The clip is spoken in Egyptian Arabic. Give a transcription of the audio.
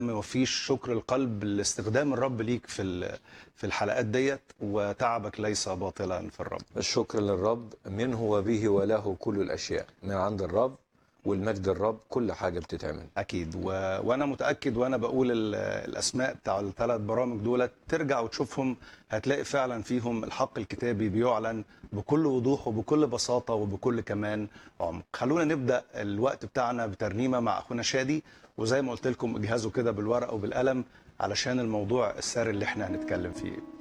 ما يوفيش شكر القلب لاستخدام الرب ليك في ال- في الحلقات ديت وتعبك ليس باطلا في الرب الشكر للرب منه وبه وله كل الاشياء من عند الرب والمجد الرب كل حاجه بتتعمل اكيد و... وانا متاكد وانا بقول ال... الاسماء بتاع الثلاث برامج دولت ترجع وتشوفهم هتلاقي فعلا فيهم الحق الكتابي بيعلن بكل وضوح وبكل بساطه وبكل كمان عمق خلونا نبدا الوقت بتاعنا بترنيمه مع اخونا شادي وزي ما قلت لكم اجهزوا كده بالورقه وبالقلم علشان الموضوع الساري اللي احنا هنتكلم فيه